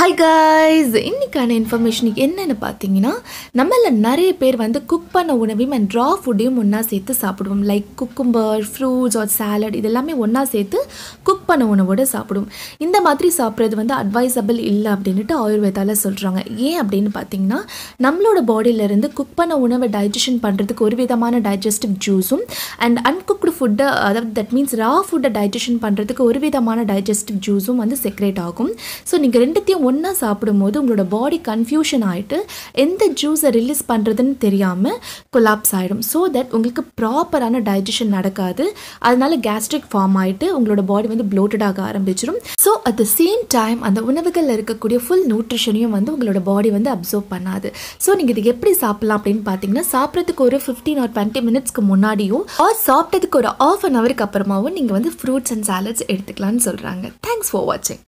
hi guys இன்னைக்கான information என்னென்னு பார்த்தீங்கன்னா நம்மள நிறைய பேர் வந்து குக் பண்ண உணவையும் அண்ட் ரா ஃபுட்டையும் ஒன்றா சேர்த்து சாப்பிடுவோம் like cucumber fruits or salad இது எல்லாமே ஒன்றா சேர்த்து குக் பண்ண உணவோடு சாப்பிடுவோம் இந்த மாதிரி சாப்பிட்றது வந்து அட்வைசபிள் இல்லை அப்படின்ட்டு ஆயுர்வேதாவில் சொல்கிறாங்க ஏன் அப்படின்னு பார்த்தீங்கன்னா நம்மளோட பாடியிலேருந்து குக் பண்ண உணவை டைஜஷன் பண்ணுறதுக்கு ஒரு விதமான டைஜஸ்டிவ் ஜூஸும் அண்ட் அன்குக்டு ஃபுட்டை அதாவது தட் மீன்ஸ் ரா ஃபுட்டை டைஜஷன் பண்ணுறதுக்கு ஒரு விதமான டைஜஸ்டிவ் ஜூஸும் வந்து செக்ரேட் ஆகும் ஸோ நீங்கள் ரெண்டுத்தையும் ஒன்றா சாப்பிடும்போது உங்களோட பாடி கன்ஃபியூஷன் ஆகிட்டு எந்த ஜூஸை ரிலீஸ் பண்ணுறதுன்னு தெரியாமல் கொலாப்ஸ் ஆகிடும் ஸோ தட் உங்களுக்கு ப்ராப்பரான டைஜஷன் நடக்காது அதனால கேஸ்ட்ரிக் ஃபார்ம் ஆகிட்டு உங்களோட பாடி வந்து bloated ஆக ஆரம்பிச்சிடும் so at the same time அந்த உணவுகளில் இருக்கக்கூடிய ஃபுல் நியூட்ரிஷனையும் வந்து உங்களோட பாடி வந்து அப்சர்வ் பண்ணாது ஸோ நீங்கள் இது எப்படி சாப்பிடலாம் அப்படின்னு பார்த்தீங்கன்னா சாப்பிட்றதுக்கு ஒரு ஃபிஃப்டீன் ஆர் டுவெண்ட்டி மினிட்ஸ்க்கு முன்னாடியோ ஆர் சாப்பிட்டதுக்கு ஒரு ஆஃப் அன் ஹவருக்கு அப்புறமாவும் நீங்கள் வந்து ஃப்ரூட்ஸ் அண்ட் சாலட்ஸ் எடுத்துக்கலாம்னு சொல்கிறாங்க தேங்க்ஸ் ஃபார் வாட்சிங்